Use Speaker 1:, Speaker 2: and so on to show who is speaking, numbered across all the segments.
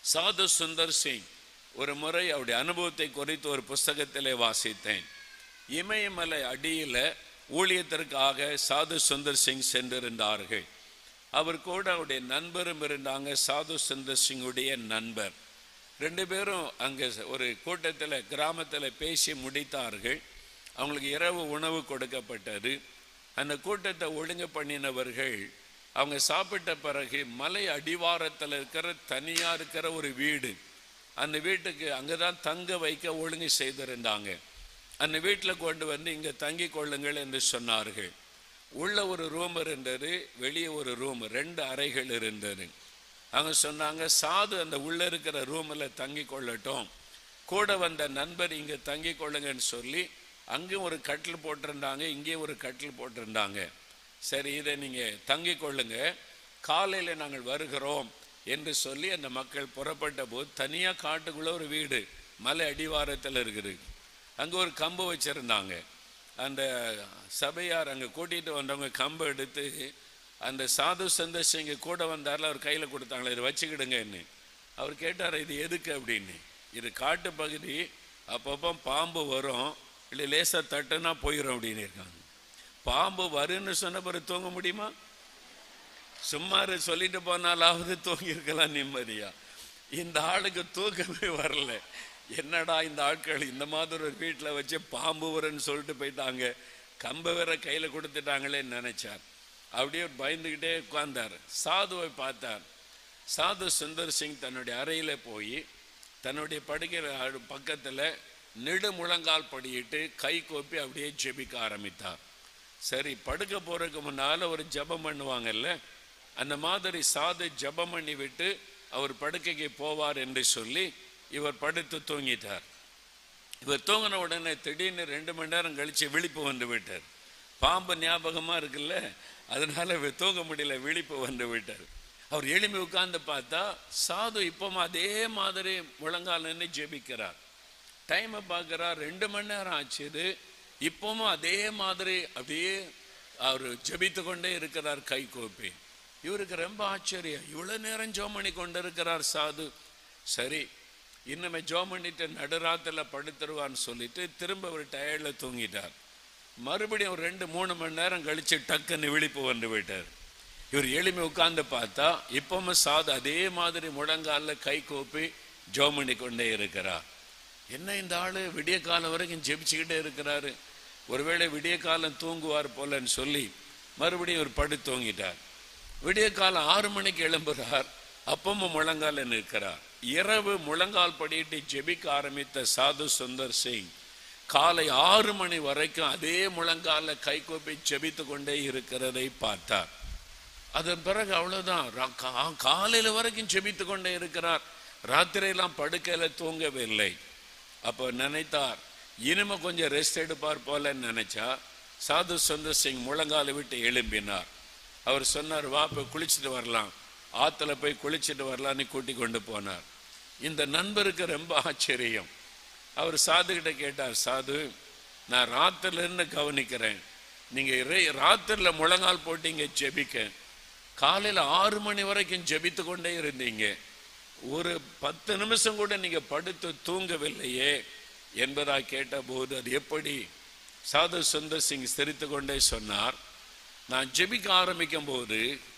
Speaker 1: சாது சுந்தர் சிங் ஒரு முறை அவருடைய அனுபவத்தை குறித்து ஒரு புஸ்தகத்திலே வாசித்தேன் இமயமலை அடியில் ஊழியத்திற்காக சாது சுந்தர் சிங் சென்றிருந்தார்கள் அவர் கூட அவருடைய நண்பரும் இருந்தாங்க சாது சுந்தர் சிங்குடைய நண்பர் ரெண்டு பேரும் அங்கே ஒரு கூட்டத்தில் கிராமத்தில் பேசி முடித்தார்கள் அவங்களுக்கு இரவு உணவு கொடுக்கப்பட்டது அந்த கூட்டத்தை ஒழுங்கு பண்ணினவர்கள் அவங்க சாப்பிட்ட பிறகு மலை அடிவாரத்தில் இருக்கிற தனியாக இருக்கிற ஒரு வீடு அந்த வீட்டுக்கு அங்கே தான் தங்க வைக்க ஒழுங்கு செய்திருந்தாங்க அந்த வீட்டில் கொண்டு வந்து இங்கே தங்கி கொள்ளுங்கள் என்று சொன்னார்கள் உள்ள ஒரு ரூம் இருந்தது வெளியே ஒரு ரூம் ரெண்டு அறைகள் இருந்தது அவங்க சொன்னாங்க சாது அந்த உள்ள இருக்கிற ரூமில் தங்கி கொள்ளட்டும் கூட வந்த நண்பர் இங்கே தங்கி கொள்ளுங்கன்னு சொல்லி அங்கேயும் ஒரு கட்டில் போட்டிருந்தாங்க இங்கேயும் ஒரு கட்டில் போட்டிருந்தாங்க சரி இதை நீங்கள் தங்கி கொள்ளுங்க காலையில் நாங்கள் வருகிறோம் என்று சொல்லி அந்த மக்கள் புறப்பட்ட போது தனியாக காட்டுக்குள்ளே ஒரு வீடு மலை அடிவாரத்தில் இருக்குது அங்கே ஒரு கம்பு வச்சுருந்தாங்க அந்த சபையார் அங்கே கூட்டிகிட்டு வந்தவங்க கம்பை எடுத்து அந்த சாது சந்தோஷங்க கூட வந்தார்ல அவர் கையில் கொடுத்தாங்களே இதை வச்சுக்கிடுங்கன்னு அவர் கேட்டார் இது எதுக்கு அப்படின்னு இது காட்டு பகுதி அப்பப்போ பாம்பு வரும் இல்லை லேசாக தட்டுனா போயிடும் அப்படின்னு இருக்காங்க பாம்பு வருன்னு சொன்ன பிறகு தூங்க முடியுமா சும்மா இரு சொல்லிட்டு போனாலாவது தூங்கி இருக்கலாம் நிம்மதியா இந்த ஆளுக்கு தூக்கமே வரல என்னடா இந்த ஆட்கள் இந்த மாதிரி ஒரு வீட்டில் வச்சு பாம்பு வருன்னு சொல்லிட்டு போயிட்டாங்க கம்பை வேற கையில் கொடுத்துட்டாங்களேன்னு நினைச்சார் அப்படியே பயந்துக்கிட்டே உட்கார்ந்தார் சாதுவை பார்த்தார் சாது சுந்தர் சிங் தன்னுடைய அறையில் போய் தன்னுடைய படுக்கிற பக்கத்தில் நெடு முழங்கால் படியிட்டு கை கோப்பி அப்படியே ஜெபிக்க ஆரம்பித்தார் சரி படுக்க போறதுக்கு முன்னால ஒரு ஜெபம் பண்ணுவாங்கல்ல அந்த மாதிரி சாது ஜெபம் பண்ணி விட்டு அவர் படுக்கைக்கு போவார் என்று சொல்லி இவர் படுத்து தூங்கிட்டார் இவர் தூங்கின உடனே திடீர்னு ரெண்டு மணி நேரம் கழிச்சு விழிப்பு வந்து விட்டார் பாம்பு ஞாபகமா இருக்குல்ல அதனால இவர் தூங்க முடியல விழிப்பு வந்து விட்டார் அவர் எளிமை உட்கார்ந்து பார்த்தா சாது இப்பவும் அதே மாதிரி முழங்கால் நின்று ஜெபிக்கிறார் டைமை பார்க்குறார் ரெண்டு மணி நேரம் ஆச்சுது இப்பவும் அதே மாதிரி அப்படியே அவர் ஜெபித்து கொண்டே இருக்கிறார் கை கோப்பி இவருக்கு ரொம்ப ஆச்சரியம் இவ்வளோ நேரம் ஜோம் பண்ணி கொண்டு இருக்கிறார் சாது சரி இன்னுமே ஜோம் பண்ணிட்டு நடுராத்தில் படுத்துருவான்னு சொல்லிட்டு திரும்ப ஒரு டயர்டில் தூங்கிட்டார் மறுபடியும் ஒரு ரெண்டு மூணு மணி நேரம் கழிச்சு டக்குன்னு விழிப்பு வந்து விட்டார் இவர் எளிமை உட்கார்ந்து பார்த்தா இப்பவும் சாது அதே மாதிரி முழங்காலில் கை கோப்பி ஜோம் பண்ணி கொண்டே இருக்கிறார் என்ன இந்த ஆளு விடிய காலம் வரைக்கும் ஜெபிச்சுக்கிட்டே இருக்கிறாரு ஒருவேளை விடிய காலம் தூங்குவார் போலன்னு சொல்லி மறுபடியும் ஒரு படு தூங்கிட்டார் விடிய காலம் ஆறு மணிக்கு எழும்புகிறார் அப்பமும் முழங்கால நிற்கிறார் இரவு முழங்கால் படியிட்டு ஜெபிக்க ஆரம்பித்த சாது சுந்தர் சிங் காலை ஆறு மணி வரைக்கும் அதே முழங்கால கை கோப்பி ஜெபித்து கொண்டே இருக்கிறதை பார்த்தார் அதன் பிறகு அவ்வளவுதான் ரா- கா- காலையில வரைக்கும் ஜெபித்து கொண்டே இருக்கிறார் ராத்திரியெல்லாம் படுக்கையில தூங்கவில்லை அப்போ நினைத்தார் இனிமே கொஞ்சம் ரெஸ்ட் எடுப்பார் போலன்னு நினைச்சா சாது சுந்தர் சிங் முழங்கால விட்டு எழும்பினார் அவர் சொன்னார் வா போய் குளிச்சுட்டு வரலாம் ஆத்துல போய் குளிச்சுட்டு வரலான்னு கூட்டி கொண்டு போனார் இந்த நண்பருக்கு ரொம்ப ஆச்சரியம் அவர் சாது கிட்ட கேட்டார் சாது நான் ராத்திரில இருந்து கவனிக்கிறேன் நீங்க இறை- ராத்திரில முழங்கால் போட்டு இங்க ஜெபிக்க காலையில ஆறு மணி வரைக்கும் ஜெபித்து கொண்டே இருந்தீங்க ஒரு பத்து நிமிஷம் கூட நீங்க படுத்து தூங்கவில்லையே என்பதா கேட்டபோது அது எப்படி சாது சுந்தர் சிங் சிரித்து கொண்டே சொன்னார் நான் ஜெபிக்க ஆரம்பிக்கும் போது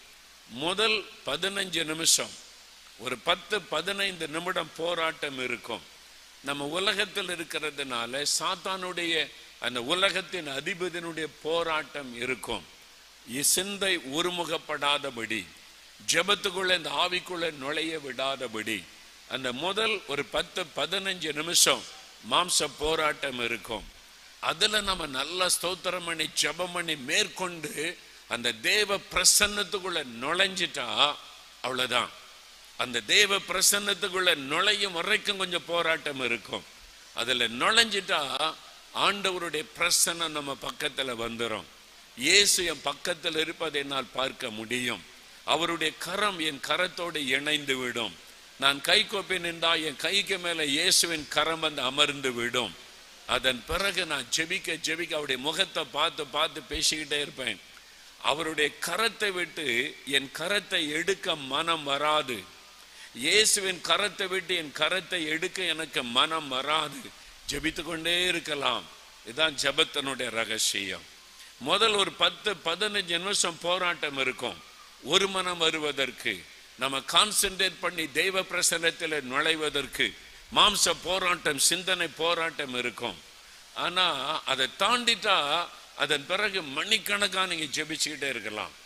Speaker 1: முதல் பதினஞ்சு நிமிஷம் ஒரு பத்து பதினைந்து நிமிடம் போராட்டம் இருக்கும் நம்ம உலகத்தில் இருக்கிறதுனால சாத்தானுடைய அந்த உலகத்தின் அதிபதியினுடைய போராட்டம் இருக்கும் இ- சிந்தை ஒருமுகப்படாதபடி ஜெபத்துக்குள்ள இந்த ஆவிக்குள்ள நுழைய விடாதபடி அந்த முதல் ஒரு பத்து பதினஞ்சு நிமிஷம் மாம்ச போராட்டம் இருக்கும் அதுல நம்ம நல்லா ஸ்தோத்திரம் பண்ணி ஜெபம் பண்ணி மேற்கொண்டு அந்த தேவ பிரசன்னத்துக்குள்ள நுழைஞ்சிட்டா அவ்வளவுதான் அந்த தேவ பிரசன்னத்துக்குள்ள நுழையும் வரைக்கும் கொஞ்சம் போராட்டம் இருக்கும் அதுல நுழைஞ்சிட்டா ஆண்டவருடைய பிரசன்னம் நம்ம பக்கத்துல வந்துரும் இயேசு என் பக்கத்தில் இருப்பதை என்னால் பார்க்க முடியும் அவருடைய கரம் என் கரத்தோடு இணைந்து விடும் நான் கை கோப்பி நின்றா என் கைக்கு மேல இயேசுவின் கரம் வந்து அமர்ந்து விடும் அதன் பிறகு நான் ஜெபிக்க ஜெபிக்க அவருடைய முகத்தை பார்த்து பார்த்து பேசிக்கிட்டே இருப்பேன் அவருடைய கரத்தை விட்டு என் கரத்தை எடுக்க மனம் வராது இயேசுவின் கரத்தை விட்டு என் கரத்தை எடுக்க எனக்கு மனம் வராது ஜெபித்து கொண்டே இருக்கலாம் இதுதான் ஜெபத்தினுடைய ரகசியம் முதல் ஒரு பத்து பதினஞ்சு நிமிஷம் போராட்டம் இருக்கும் ஒரு மனம் வருவதற்கு நம்ம கான்சென்ட்ரேட் பண்ணி தெய்வ பிரசன்னத்தில் நுழைவதற்கு மாம்ச போராட்டம் சிந்தனை போராட்டம் இருக்கும் ஆனா அதை தாண்டிட்டா அதன் பிறகு மணிக்கணக்காக நீங்க ஜெபிச்சுக்கிட்டே இருக்கலாம்